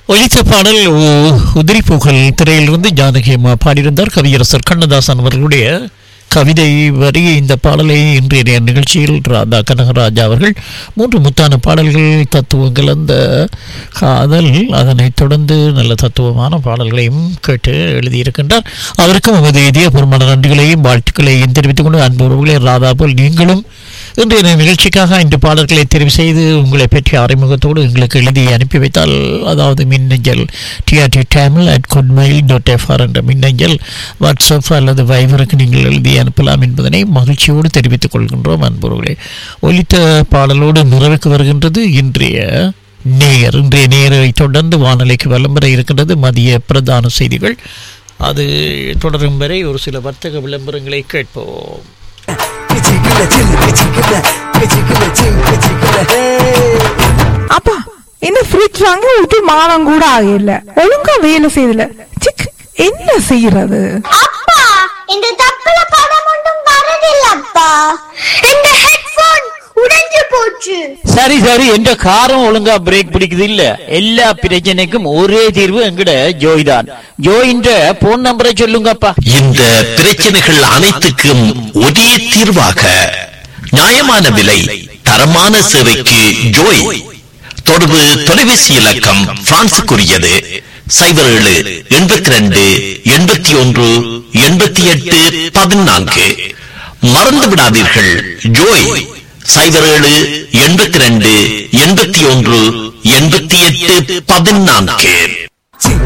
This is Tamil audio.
ஒலித்த பாடல் உ- உதிரி புகழ் திரையிலிருந்து ஜானகி அம்மா பாடியிருந்தார் கவியரசர் கண்ணதாசன் அவர்களுடைய கவிதை வரி இந்த பாடலை இன்றைய நிகழ்ச்சியில் ராதா கனகராஜா அவர்கள் மூன்று முத்தான பாடல்கள் தத்துவங்கள் அந்த காதல் அதனைத் தொடர்ந்து நல்ல தத்துவமான பாடல்களையும் கேட்டு எழுதியிருக்கின்றார் அவருக்கும் நமது இதயபூர்வமான நன்றிகளையும் வாழ்த்துக்களையும் தெரிவித்துக் கொண்டு அன்பு உறவுகளே ராதா போல் நீங்களும் இன்றைய நிகழ்ச்சிக்காக இந்த பாடல்களை தெரிவு செய்து உங்களை பற்றிய அறிமுகத்தோடு எங்களுக்கு எழுதி அனுப்பி வைத்தால் அதாவது மின்னஞ்சல் டிஆர்டி டேமில் அட் குட்மைல் டாட் எஃப்ஆர் என்ற மின்னஞ்சல் வாட்ஸ்அப் அல்லது வைபருக்கு நீங்கள் எழுதி அனுப்பலாம் என்பதனை மகிழ்ச்சியோடு தெரிவித்துக் கொள்கின்றோம் அன்புறவுகளே ஒலித்த பாடலோடு நிறைவுக்கு வருகின்றது இன்றைய நேயர் இன்றைய நேரை தொடர்ந்து வானொலிக்கு விளம்பர இருக்கின்றது மதிய பிரதான செய்திகள் அது தொடரும் வரை ஒரு சில வர்த்தக விளம்பரங்களை கேட்போம் பிச்சிக்கல சில்லு பிச்சிக்கல பிச்சிக்கல சில் பிச்சிக்கல ஹே அப்பா இந்த ஃப்ரிட்ஜ் வாங்கி ஒரு மாதம் கூட ஆகல ஒழுங்கா வேலை செய்யல சிக் என்ன செய்யறது அப்பா இந்த தப்புல படம் ஒன்றும் வரதில்லப்பா இந்த ஹெட்போன் உடைஞ்சு போச்சு சரி சரி என்ற காரம் ஒழுங்கா பிரேக் பிடிக்குது இல்ல எல்லா பிரச்சனைக்கும் ஒரே தீர்வு எங்கட ஜோய் தான் ஜோயின்ற போன் நம்பரை சொல்லுங்கப்பா இந்த பிரச்சனைகள் அனைத்துக்கும் ஒரே தீர்வாக நியாயமான விலை தரமான சேவைக்கு ஜோய் தொடர்பு தொலைபேசி இலக்கம் பிரான்சுக்குரியது சைபர் ஏழு எண்பத்தி ரெண்டு எண்பத்தி ஒன்று எண்பத்தி எட்டு பதினான்கு மறந்து விடாதீர்கள் ஜோய் சைபர் ஏழு எண்பத்தி ரெண்டு எண்பத்தி ஒன்று எண்பத்தி எட்டு பதினான்கு